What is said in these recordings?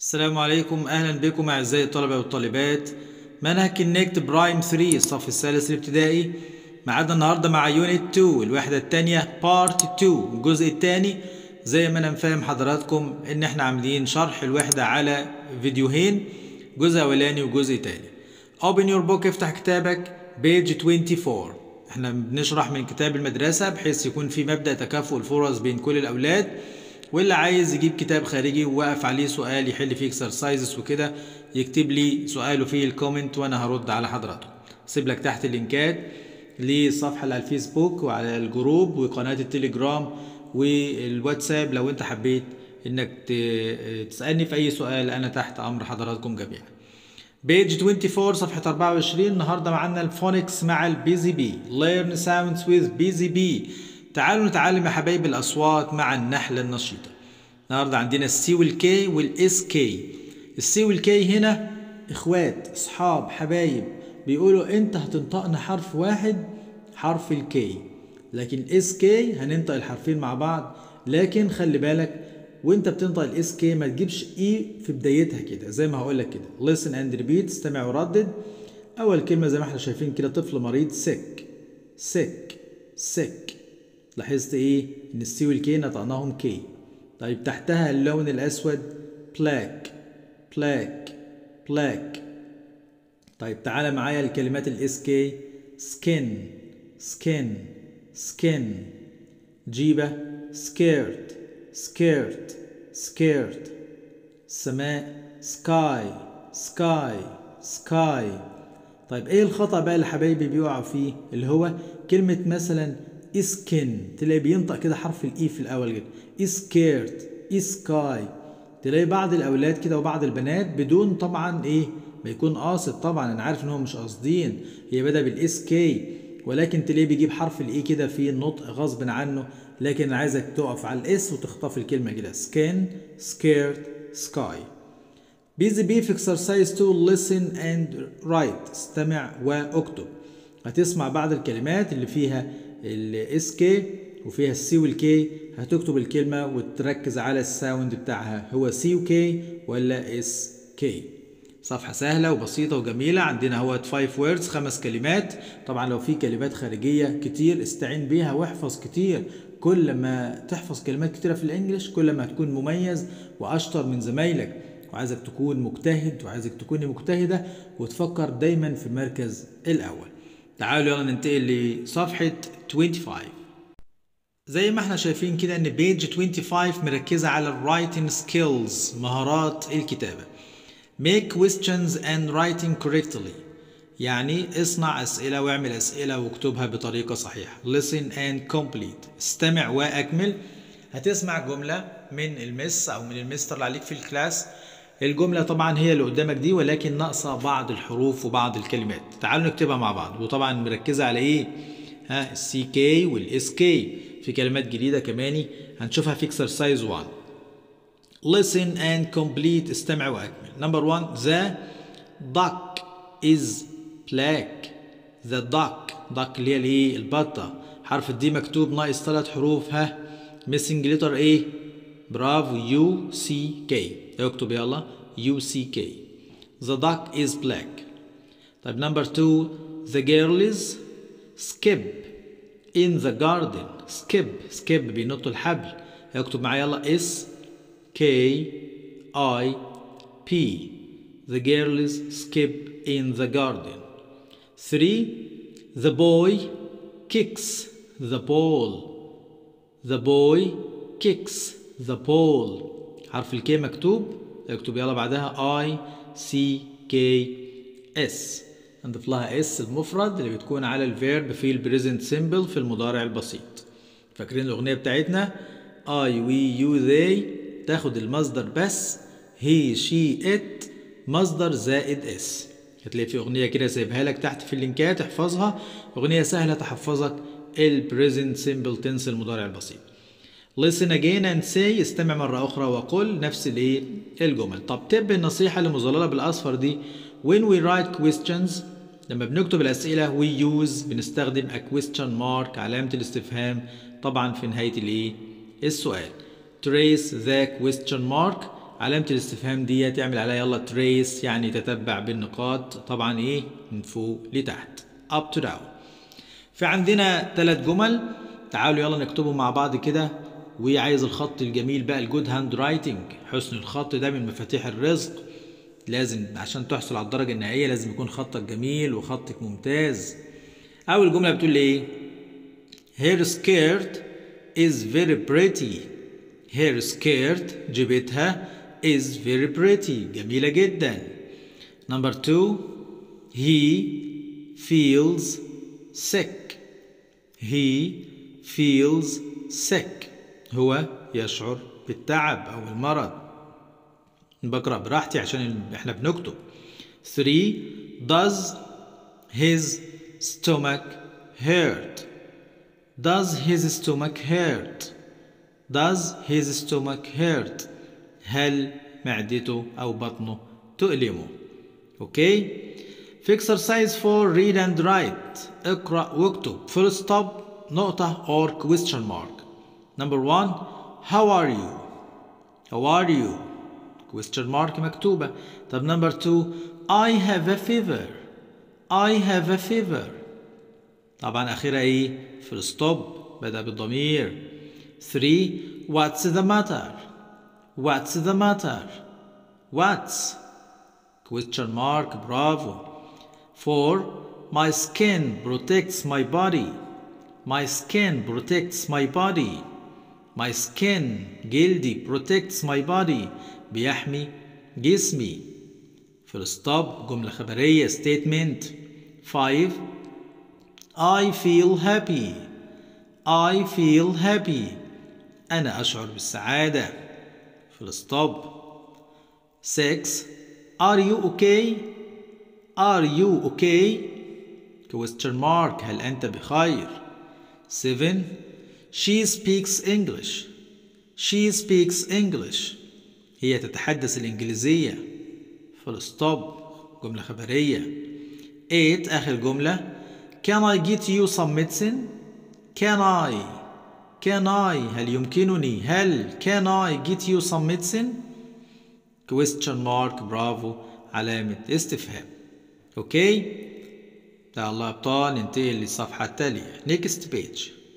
السلام عليكم اهلا بكم اعزائي الطلبه والطالبات منهج كونكت برايم 3 الصف الثالث الابتدائي معادنا النهارده مع يونت 2 الوحده الثانيه بارت 2 الجزء الثاني زي ما انا مفهم حضراتكم ان احنا عاملين شرح الوحده على فيديوهين جزء اولاني وجزء تاني open your book افتح كتابك page 24 احنا بنشرح من كتاب المدرسه بحيث يكون في مبدا تكافؤ الفرص بين كل الاولاد واللي عايز يجيب كتاب خارجي ووقف عليه سؤال يحل فيه اكسرسايزز وكده يكتب لي سؤاله في الكومنت وانا هرد على حضرته سيب لك تحت اللينكات للصفحه اللي على الفيسبوك وعلى الجروب وقناه التليجرام والواتساب لو انت حبيت انك تسالني في اي سؤال انا تحت امر حضراتكم جميعا بيج 24 صفحة 24 النهارده معانا الفونكس مع البي زي بي learn sounds with busy bee تعالوا نتعلم يا حبايبي الأصوات مع النحلة النشيطة النهارده عندنا السي والكي والاس كي السي والكي هنا اخوات اصحاب حبايب بيقولوا انت هتنطقنا حرف واحد حرف الكي لكن الاس كي هننطق الحرفين مع بعض لكن خلي بالك وانت بتنطق الاس كي ما تجيبش اي في بدايتها كده زي ما هقول لك كده listen and repeat استمع وردد اول كلمه زي ما احنا شايفين كده طفل مريض sick sick sick لاحظت ايه ان السي والكي نطقناهم كي طيب تحتها اللون الاسود black black black طيب تعالى معايا الكلمات الاس كي skin skin skin جيبه scared scared scared السماء sky sky sky طيب ايه الخطأ بقى اللي حبايبي بيقعوا فيه اللي هو كلمة مثلا اسكن تلاقي بينطق كده حرف الاي في الاول كده اسكيرت اسكاي تلاقي بعض الاولاد كده وبعض البنات بدون طبعا ايه ما يكون قاصد طبعا انا عارف ان هم مش قاصدين هي بدا بالاس كي ولكن تلاقيه بيجيب حرف الاي كده في النطق غصب عنه لكن انا عايزك تقف على الاس وتخطف الكلمه كده سكين سكيرت سكاي بيزي بي في اكسرسايز 2 listen and write استمع واكتب هتسمع بعض الكلمات اللي فيها الاس كي وفيها السي والكي هتكتب الكلمه وتركز على الساوند بتاعها هو سي وكي ولا اس كي صفحة سهلة وبسيطة وجميلة عندنا هو 5 words خمس كلمات طبعا لو في كلمات خارجية كتير استعين بيها واحفظ كتير كل ما تحفظ كلمات كتيرة في الانجليش كل ما هتكون مميز واشطر من زمايلك وعايزك تكون مجتهد وعايزك تكوني مجتهدة وتفكر دايما في المركز الاول تعالوا يلا ننتقل لصفحة 25 زي ما احنا شايفين كده ان بيج 25 مركزة على الرايتنج سكيلز مهارات الكتابة make questions and writing correctly يعني اصنع أسئلة واعمل أسئلة واكتبها بطريقة صحيحة listen and complete استمع وأكمل هتسمع جملة من المس أو من المستر اللي عليك في الكلاس الجملة طبعا هي اللي قدامك دي ولكن ناقصة بعض الحروف وبعض الكلمات تعالوا نكتبها مع بعض وطبعا مركزة على ايه ها السي كي والاس كي في كلمات جديدة كمان هنشوفها في اكسرسايز 1 listen and complete استمع واكمل number 1 the duck is black the duck duck اللي هي الايه البطة حرف الدي مكتوب ناقص ثلاث حروف ها missing letter ايه برافو يو سي كي اكتب يلا يو سي كي the duck is black طيب number 2 the girls skip in the garden skip skip بينطوا الحبل اكتب معايا يلا اس K I P The girls skip in the garden. 3. The boy kicks the ball. The boy kicks the ball. حرف الكي مكتوب اكتب يلا بعدها I C K S نضيف لها اس المفرد اللي بتكون على الفيرب في البريزنت سيمبل في المضارع البسيط فاكرين الاغنيه بتاعتنا I we you they تاخد المصدر بس هي شي ات مصدر زائد اس هتلاقي في اغنيه كده سايبها لك تحت في اللينكات احفظها اغنيه سهله تحفظك البريزنت سيمبل تنس المضارع البسيط listen again and say استمع مرة أخرى وقل نفس الايه الجمل طب تب النصيحة اللي مظللة بالأصفر دي when we write questions لما بنكتب الأسئلة we use بنستخدم a question mark علامة الاستفهام طبعا في نهاية الايه السؤال trace the question mark علامة الاستفهام دي تعمل عليها يلا تريس يعني تتبع بالنقاط طبعا ايه من فوق لتحت up to down في عندنا ثلاث جمل تعالوا يلا نكتبهم مع بعض كده وعايز الخط الجميل بقى الجود هاند رايتنج حسن الخط ده من مفاتيح الرزق لازم عشان تحصل على الدرجة النهائية لازم يكون خطك جميل وخطك ممتاز أول جملة بتقول إيه her skirt is very pretty her skirt جبتها is very pretty جميلة جدا number two he feels sick he feels sick هو يشعر بالتعب أو المرض بقرأ براحتي عشان احنا بنكتب 3 does his stomach hurt does his stomach hurt does his stomach hurt هل معدته أو بطنه تؤلمه اوكي في exercise 4 read and write اقرأ واكتب full stop نقطة or question mark number one how are you how are you question mark مكتوبة طب number two I have a fever I have a fever طبعا أخيرا إيه full stop بدأ بالضمير 3 what's the matter what's the matter what's question mark برافو 4 my skin protects my body my skin protects my body my skin جلدي protects my body بيحمي جسمي full stop جملة خبرية statement 5 I feel happy I feel happy أنا أشعر بالسعادة full stop 6 Are you okay Are you okay question mark هل أنت بخير 7 She speaks English She speaks English هي تتحدث الإنجليزية full stop جملة خبرية 8 آخر جملة Can I get you some medicine Can I Can I هل يمكنني هل Can I get you some medicine question mark برافو علامة استفهام اوكي ده الله ابطال ننتقل للصفحة التالية next page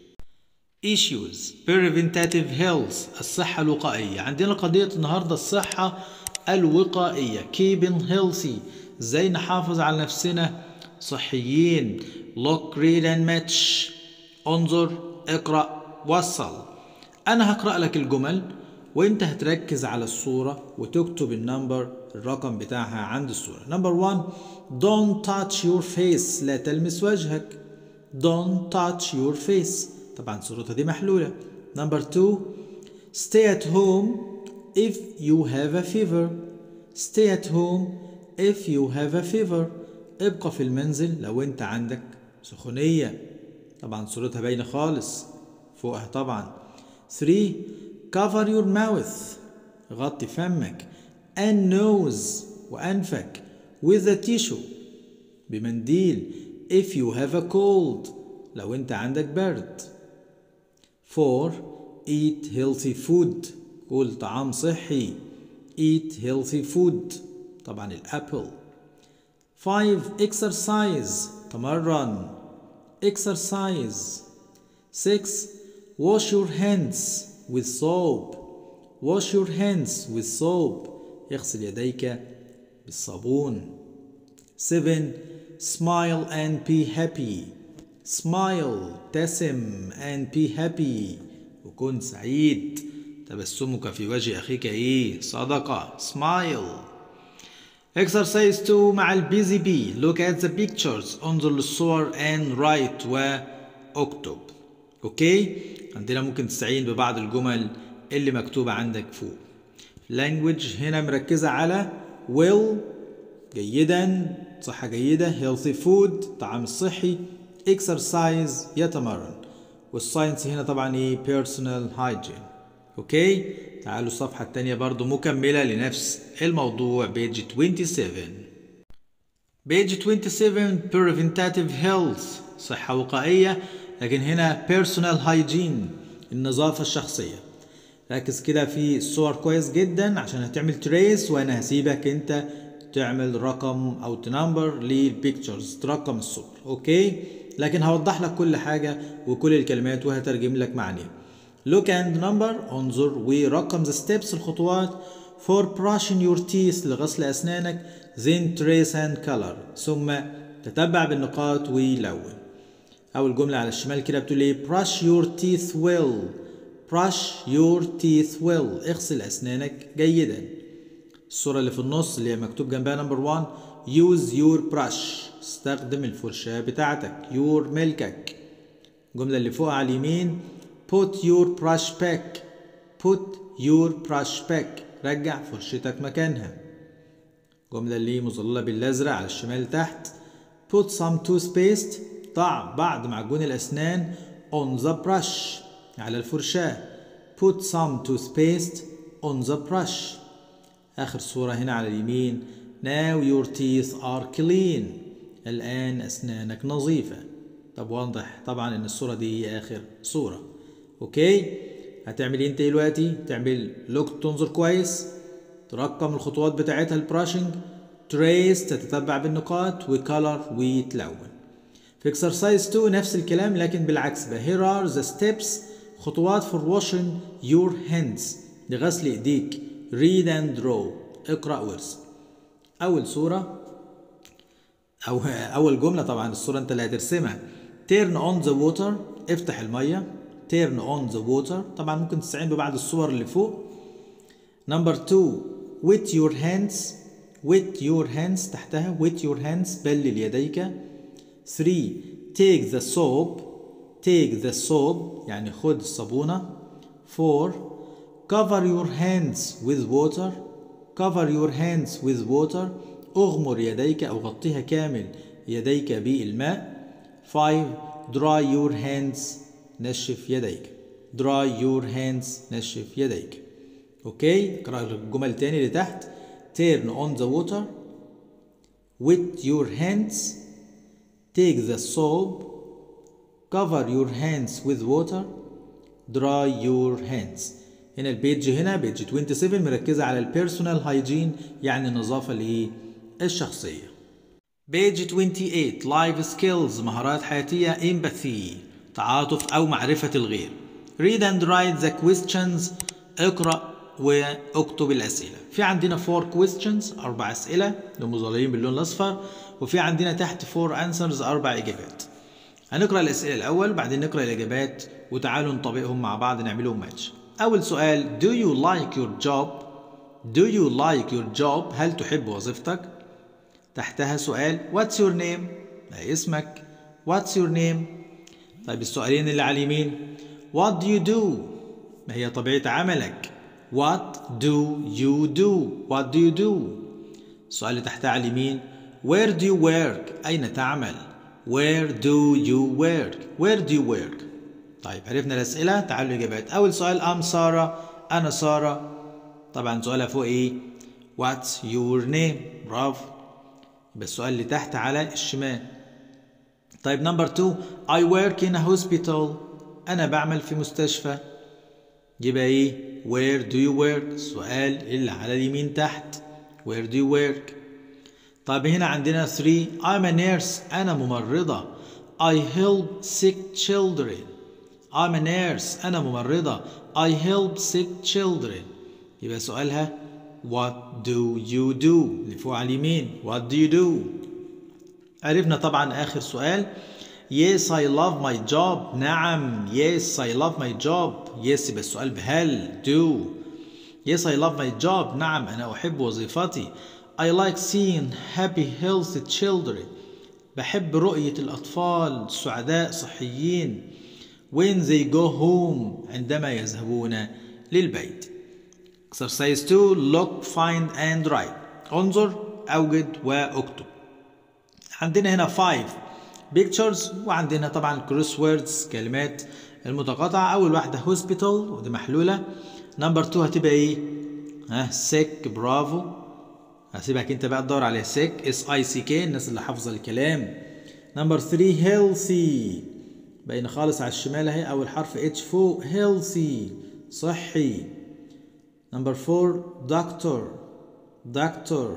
issues preventative health الصحة الوقائية عندنا قضية النهاردة الصحة الوقائية keeping healthy ازاي نحافظ على نفسنا صحيين look read and match انظر اقرأ وصل انا هقرأ لك الجمل وانت هتركز على الصورة وتكتب النمبر الرقم بتاعها عند الصورة نمبر 1 don't touch your face لا تلمس وجهك don't touch your face طبعا صورتها دي محلولة نمبر 2 stay at home if you have a fever stay at home if you have a fever ابقى في المنزل لو انت عندك سخونية طبعا صورتها باينة خالص فوقها طبعا 3 cover your mouth غطي فمك and nose وأنفك with a tissue بمنديل if you have a cold لو انت عندك برد 4 eat healthy food كل طعام صحي eat healthy food طبعا الأبل 5 exercise تمرن exercise 6 wash your hands with soap wash your hands with soap اغسل يديك بالصابون 7 smile and be happy smile ابتسم and be happy وكن سعيد تبسمك في وجه أخيك إيه صدقة smile exercise 2 مع البيزي بي look at the pictures انظر للصور and write واكتب اوكي عندنا ممكن تستعين ببعض الجمل اللي مكتوبة عندك فوق language هنا مركزة على will جيدا صحة جيدة healthy food طعام الصحي exercise يتمرن والساينس هنا طبعا ايه personal hygiene اوكي تعالوا الصفحة التانية برضو مكملة لنفس الموضوع بيج 27 بيج 27 preventative health صحة وقائية لكن هنا personal hygiene النظافة الشخصية ركز كده في الصور كويس جدا عشان هتعمل تريس وانا هسيبك انت تعمل رقم او تنمبر للبيكتشرز ترقم الصور اوكي لكن هوضح لك كل حاجة وكل الكلمات وهترجم لك معانيها look and number انظر ورقم the steps الخطوات for brushing your teeth لغسل أسنانك then trace and color ثم تتبع بالنقاط ولون أول جملة على الشمال كده بتقول إيه brush your teeth well brush your teeth well اغسل أسنانك جيدا الصورة اللي في النص اللي هي مكتوب جنبها نمبر 1 use your brush استخدم الفرشاة بتاعتك your ملكك الجملة اللي فوق على اليمين put your brush back put your brush back رجع فرشتك مكانها الجملة اللي مظللة بالأزرق على الشمال تحت put some toothpaste ضع بعض معجون الأسنان on the brush على الفرشاة put some toothpaste on the brush آخر صورة هنا على اليمين now your teeth are clean الآن أسنانك نظيفة طب واضح طبعا إن الصورة دي هي آخر صورة أوكي هتعمل إيه أنت دلوقتي تعمل لوك تنظر كويس ترقم الخطوات بتاعتها البراشنج تريس تتتبع بالنقاط وكالر وتلون في اكسرسايز 2 نفس الكلام لكن بالعكس بقى here are the steps خطوات for washing your hands لغسل ايديك read and draw اقرأ وارسم أول صورة أو أول جملة طبعا الصورة أنت اللي هترسمها turn on the water افتح المية turn on the water طبعا ممكن تستعين ببعض الصور اللي فوق number two with your hands with your hands تحتها with your hands بلل يديك 3 take the soap take the soap يعني خذ الصابونة 4 cover your hands with water cover your hands with water اغمر يديك او غطيها كامل يديك بالماء 5 dry your hands نشف يديك dry your hands نشف يديك اوكي اقرا الجمل تاني اللي تحت turn on the water with your hands take the soap cover your hands with water dry your hands هنا البيج هنا بيج 27 مركزة على البيرسونال هايجين يعني النظافة للشخصية بيج 28 لايف سكيلز مهارات حياتية empathy تعاطف أو معرفة الغير read and write the questions اقرأ واكتب الأسئلة في عندنا 4 questions أربع أسئلة المظللين باللون الأصفر وفي عندنا تحت 4 answers أربع إجابات هنقرأ الأسئلة الأول بعدين نقرأ الإجابات وتعالوا نطبقهم مع بعض نعملهم ماتش أول سؤال Do you like your job? Do you like your job? هل تحب وظيفتك؟ تحتها سؤال What's your name؟ ما اسمك What's your name؟ طيب السؤالين اللي على اليمين What do you do؟ ما هي طبيعة عملك؟ What do you do? What do you do? السؤال اللي تحتها على اليمين Where do you work؟ أين تعمل؟ Where do you work? Where do you work? طيب عرفنا الأسئلة تعالوا الإجابات أول سؤال أم سارة أنا سارة طبعا سؤالها فوق إيه What's your name برافو يبقى السؤال اللي تحت على الشمال طيب نمبر 2 I work in a hospital أنا بعمل في مستشفى يبقى إيه Where do you work السؤال اللي على اليمين تحت Where do you work طيب هنا عندنا 3 I'm a nurse أنا ممرضة I help sick children I'm a nurse أنا ممرضة I help sick children يبقى سؤالها What do you do اللي فوق على اليمين What do you do عرفنا طبعا آخر سؤال Yes I love my job نعم Yes I love my job Yes يبقى السؤال بهل do Yes I love my job نعم أنا أحب وظيفتي I like seeing happy healthy children بحب رؤية الأطفال السعداء صحيين when they go home عندما يذهبون للبيت exercise 2 look find and write انظر أوجد واكتب عندنا هنا 5 pictures وعندنا طبعا cross words كلمات المتقاطعة أول واحدة hospital ودي محلولة نمبر 2 هتبقى إيه؟ ها sick برافو هسيبك أنت بقى تدور على sick اس اي سي كي الناس اللي حافظة الكلام نمبر 3 healthy باين خالص على الشمال اهي اول حرف اتش فوق healthy صحي Number four doctor doctor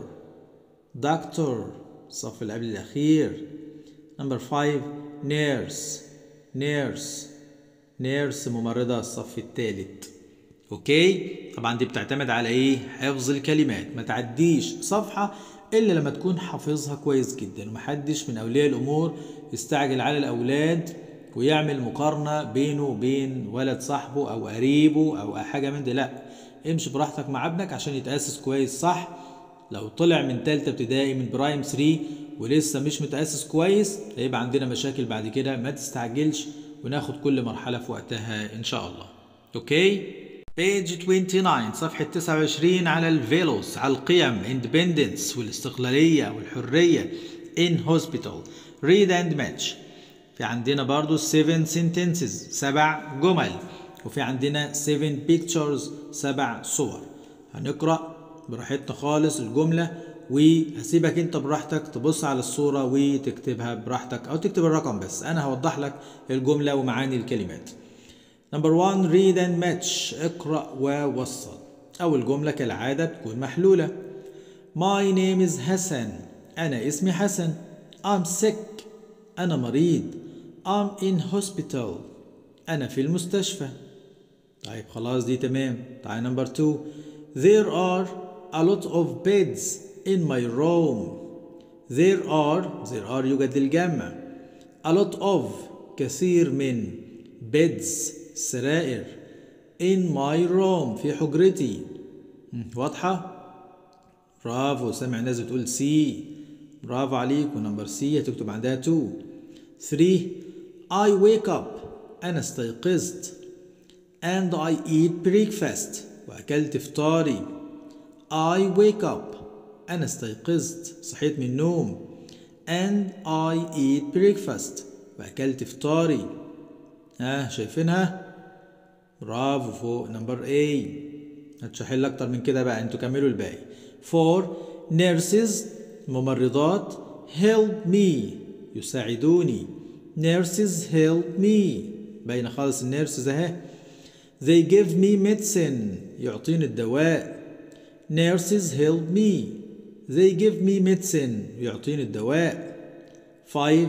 doctor الصف اللي قبل الأخير Number five nurse nurse nurse ممرضة الصف الثالث اوكي طبعا دي بتعتمد على ايه حفظ الكلمات ما تعديش صفحة الا لما تكون حافظها كويس جدا ومحدش من اولياء الامور يستعجل على الاولاد ويعمل مقارنة بينه وبين ولد صاحبه او قريبه او حاجة من دي لا امشي براحتك مع ابنك عشان يتأسس كويس صح لو طلع من تالتة ابتدائي من برايم 3 ولسه مش متأسس كويس هيبقى عندنا مشاكل بعد كده ما تستعجلش وناخد كل مرحلة في وقتها إن شاء الله أوكي بيج 29 صفحة 29 على الفيلوس على القيم independence والاستقلالية والحرية in hospital read and match في عندنا برضو 7 sentences سبع جمل وفي عندنا 7 pictures سبع صور هنقرأ براحتنا خالص الجملة وهسيبك انت براحتك تبص على الصورة وتكتبها براحتك او تكتب الرقم بس انا هوضح لك الجملة ومعاني الكلمات نمبر 1 read and match اقرأ ووصل اول جملة كالعادة بتكون محلولة My name is حسن انا اسمي حسن I'm sick انا مريض I'm in hospital انا في المستشفى طيب خلاص دي تمام تعال نمبر 2 There are a lot of beds in my room. There are there are يوجد الجمع a lot of كثير من beds سرائر in my room في حجرتي واضحة؟ برافو سامع ناس بتقول سي برافو عليك ونمبر سي هتكتب عندها 2 3 I wake up أنا استيقظت and I eat breakfast وأكلت فطاري I wake up أنا استيقظت صحيت من النوم and I eat breakfast وأكلت فطاري ها شايفينها برافو فوق نمبر A هتشرح لي أكتر من كده بقى انتوا كملوا الباقي 4 nurses ممرضات help me يساعدوني nurses help me باينة خالص النيرسز اهي they give me medicine يعطيني الدواء nurses help me they give me medicine يعطيني الدواء 5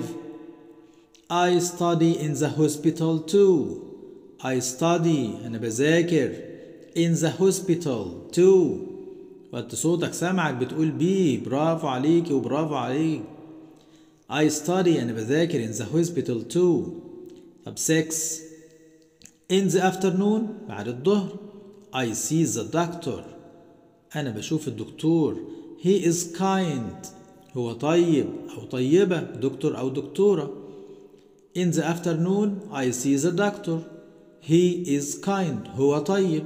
I study in the hospital too I study أنا بذاكر in the hospital too وقت صوتك سامعك بتقول بي برافو عليك وبرافو عليك I study أنا بذاكر in the hospital too طب 6 in the afternoon بعد الظهر I see the doctor أنا بشوف الدكتور he is kind هو طيب أو طيبة دكتور أو دكتورة in the afternoon I see the doctor he is kind هو طيب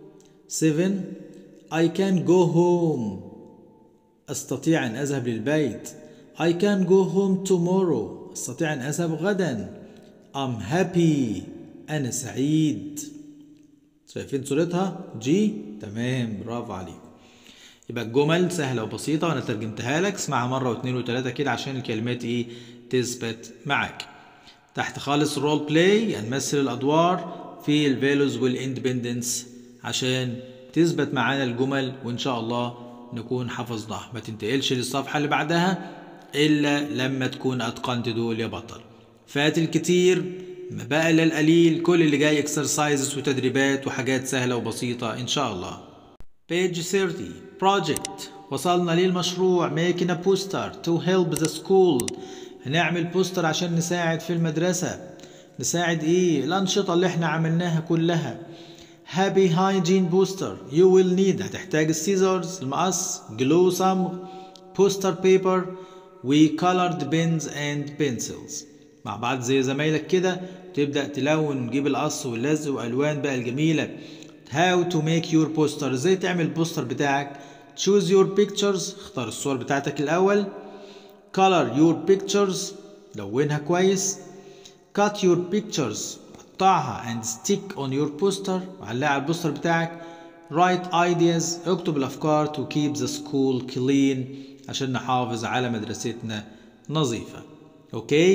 7 I can go home أستطيع أن أذهب للبيت I can go home tomorrow أستطيع أن أذهب غدا I'm happy أنا سعيد شايفين صورتها جي تمام برافو عليكم يبقى الجمل سهلة وبسيطة وأنا ترجمتها لك اسمعها مرة واثنين وثلاثة كده عشان الكلمات إيه تثبت معاك تحت خالص رول بلاي هنمثل الأدوار في الفالوز والاندبندنس عشان تثبت معانا الجمل وإن شاء الله نكون حفظناها ما تنتقلش للصفحة اللي بعدها إلا لما تكون أتقنت دول يا بطل فات الكتير ما بقى إلا القليل كل اللي جاي اكسرسايزز وتدريبات وحاجات سهلة وبسيطة إن شاء الله page 30 project وصلنا للمشروع making a poster to help the school هنعمل بوستر عشان نساعد في المدرسة نساعد ايه الأنشطة اللي احنا عملناها كلها happy hygiene booster you will need هتحتاج السيزرز المقص glue صمغ poster paper و colored pens and pencils مع بعض زي زمايلك كده تبدأ تلون وتجيب القص واللزق والألوان بقى الجميلة how to make your poster ازاي تعمل البوستر بتاعك choose your pictures اختار الصور بتاعتك الأول color your pictures لونها كويس cut your pictures قطعها and stick on your poster وعلقها على البوستر بتاعك write ideas اكتب الأفكار to keep the school clean عشان نحافظ على مدرستنا نظيفة اوكي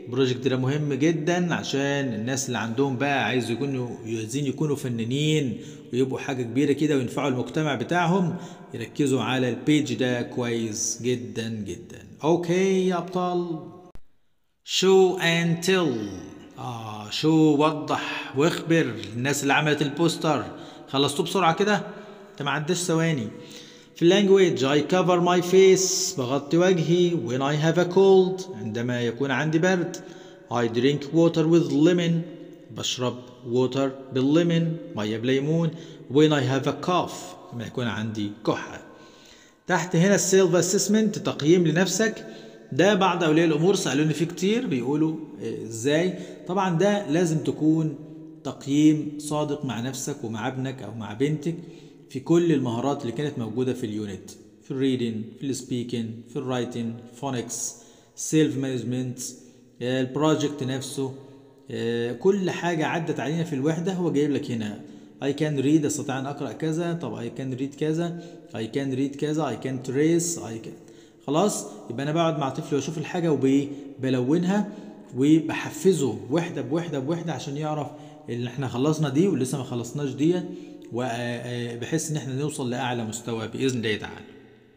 البروجكت ده مهم جدا عشان الناس اللي عندهم بقى عايز يكونوا عايزين يكونوا فنانين ويبقوا حاجة كبيرة كده وينفعوا المجتمع بتاعهم يركزوا على البيج ده كويس جدا جدا اوكي يا ابطال show and tell اه شو وضح واخبر الناس اللي عملت البوستر خلصتوه بسرعة كده انت ما عداش ثواني في اللانجويج I cover my face بغطي وجهي when I have a cold عندما يكون عندي برد I drink water with lemon بشرب water بالليمون مية بليمون when I have a cough لما يكون عندي كحة تحت هنا السيلف اسسمنت تقييم لنفسك ده بعض اولياء الامور سالوني فيه كتير بيقولوا ازاي طبعا ده لازم تكون تقييم صادق مع نفسك ومع ابنك او مع بنتك في كل المهارات اللي كانت موجوده في اليونت في الريدنج في السبيكنج في الرايتنج فونكس سيلف مانجمنت البروجكت نفسه كل حاجه عدت علينا في الوحده هو جايب لك هنا I can read استطيع ان اقرا كذا طب I can read كذا I can read كذا I can trace I can خلاص يبقى انا بقعد مع طفلي واشوف الحاجه وبلونها وبحفزه وحده بوحده بوحده عشان يعرف ان احنا خلصنا دي ولسه ما خلصناش دي وبحيث ان احنا نوصل لاعلى مستوى باذن الله تعالى.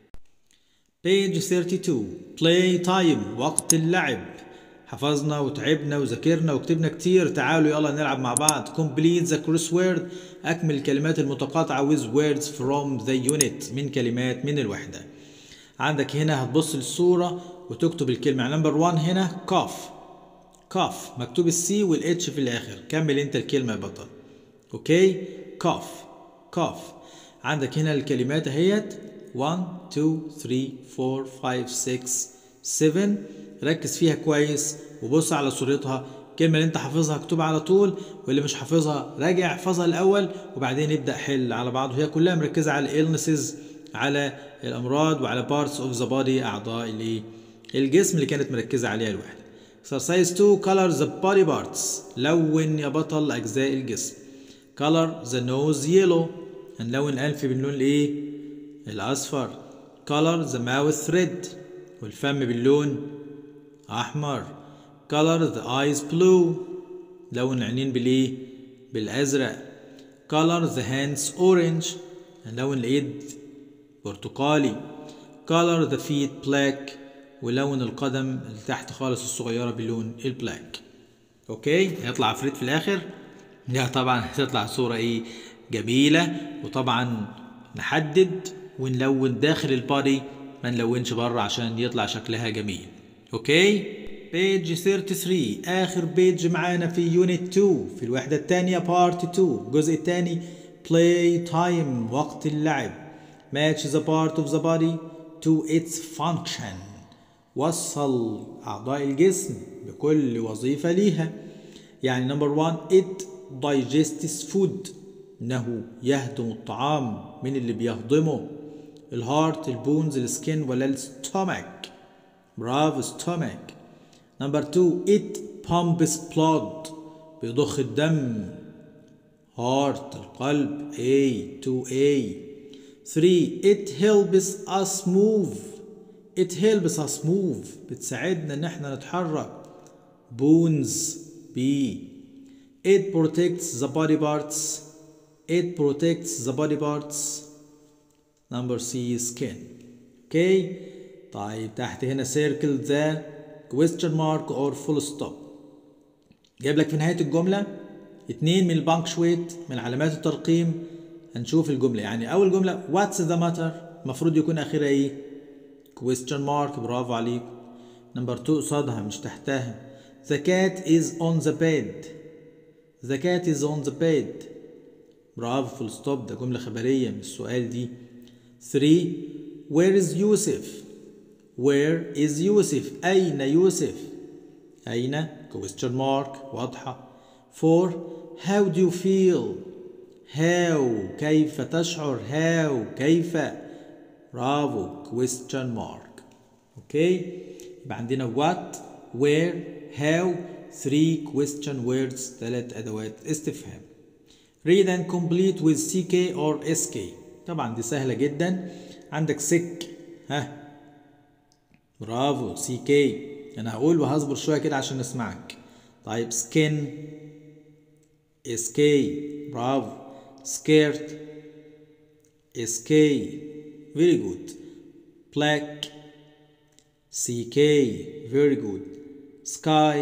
page 32 play time وقت اللعب حفظنا وتعبنا وذاكرنا وكتبنا كتير تعالوا يلا نلعب مع بعض complete the crossword اكمل الكلمات المتقاطعه with words from the unit من كلمات من الوحده عندك هنا هتبص للصورة وتكتب الكلمة نمبر 1 هنا كاف كاف مكتوب السي والاتش في الآخر كمل أنت الكلمة يا بطل أوكي كاف كاف عندك هنا الكلمات اهيت 1 2 3 4 5 6 7 ركز فيها كويس وبص على صورتها الكلمة اللي انت حافظها اكتبها على طول واللي مش حافظها راجع احفظها الأول وبعدين ابدأ حل على بعض وهي كلها مركزة على الإلنسز على الامراض وعلى parts of the body اعضاء اللي الجسم اللي كانت مركزه عليها الوحده exercise 2 color the body parts لون يا بطل اجزاء الجسم color the nose yellow هنلون الانف باللون الايه الاصفر color the mouth red والفم باللون احمر color the eyes blue لون العينين بالايه بالازرق color the hands orange هنلون الايد برتقالي color the feet black ولون القدم اللي تحت خالص الصغيرة باللون البلاك اوكي هيطلع عفريت في الاخر لا طبعا هتطلع صورة ايه جميلة وطبعا نحدد ونلون داخل البادي ما نلونش بره عشان يطلع شكلها جميل اوكي بيج 33 اخر بيج معانا في يونت 2 في الوحدة الثانية بارت 2 الجزء الثاني play time وقت اللعب match the part of the body to its function وصل أعضاء الجسم بكل وظيفة ليها يعني number one it digests food إنه يهضم الطعام من اللي بيهضمه الهارت البونز السكين ولا الستومك برافو stomach number two it pumps blood بيضخ الدم heart القلب A to A 3 it helps us move it helps us move بتساعدنا ان احنا نتحرك bones B it protects the body parts it protects the body parts number C skin okay طيب تحت هنا circle the question mark or full stop جايب لك في نهاية الجملة اتنين من البانكشويت من علامات الترقيم هنشوف الجملة يعني أول جملة what's the matter المفروض يكون آخرها إيه question mark برافو عليك نمبر 2 قصادها مش تحتها the cat is on the bed the cat is on the bed برافو فول ستوب ده جملة خبرية من السؤال دي 3 where is يوسف where is يوسف أين يوسف أين question mark واضحة 4 how do you feel how كيف تشعر how كيف برافو question mark اوكي يبقى عندنا what where how three question words ثلاث ادوات استفهام read and complete with ck or sk طبعا دي سهله جدا عندك sick ها برافو ck انا هقول وهصبر شويه كده عشان نسمعك طيب skin SK برافو skirt SK very good black CK very good sky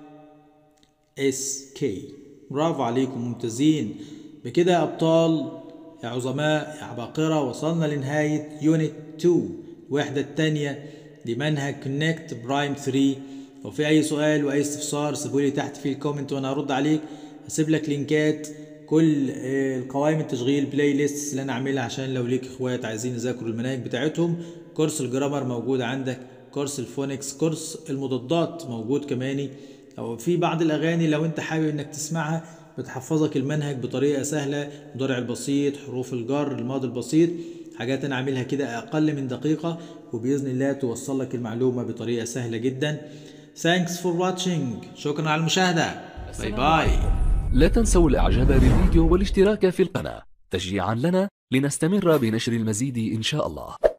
SK برافو عليكم ممتازين بكده يا أبطال يا عظماء يا عباقرة وصلنا لنهاية يونت 2 الوحدة التانية لمنهج كونكت برايم 3 لو في أي سؤال وأي استفسار سيبولي تحت في الكومنت وأنا هرد عليك هسيب لك لينكات كل القوائم التشغيل بلاي ليست اللي انا عاملها عشان لو ليك اخوات عايزين يذاكروا المناهج بتاعتهم كورس الجرامر موجود عندك كورس الفونكس كورس المضادات موجود كماني او في بعض الاغاني لو انت حابب انك تسمعها بتحفظك المنهج بطريقه سهله المضارع البسيط حروف الجر الماضي البسيط حاجات انا عاملها كده اقل من دقيقه وباذن الله توصل لك المعلومه بطريقه سهله جدا Thanks for watching شكرا على المشاهده باي باي لا تنسوا الاعجاب بالفيديو والاشتراك في القناة تشجيعا لنا لنستمر بنشر المزيد ان شاء الله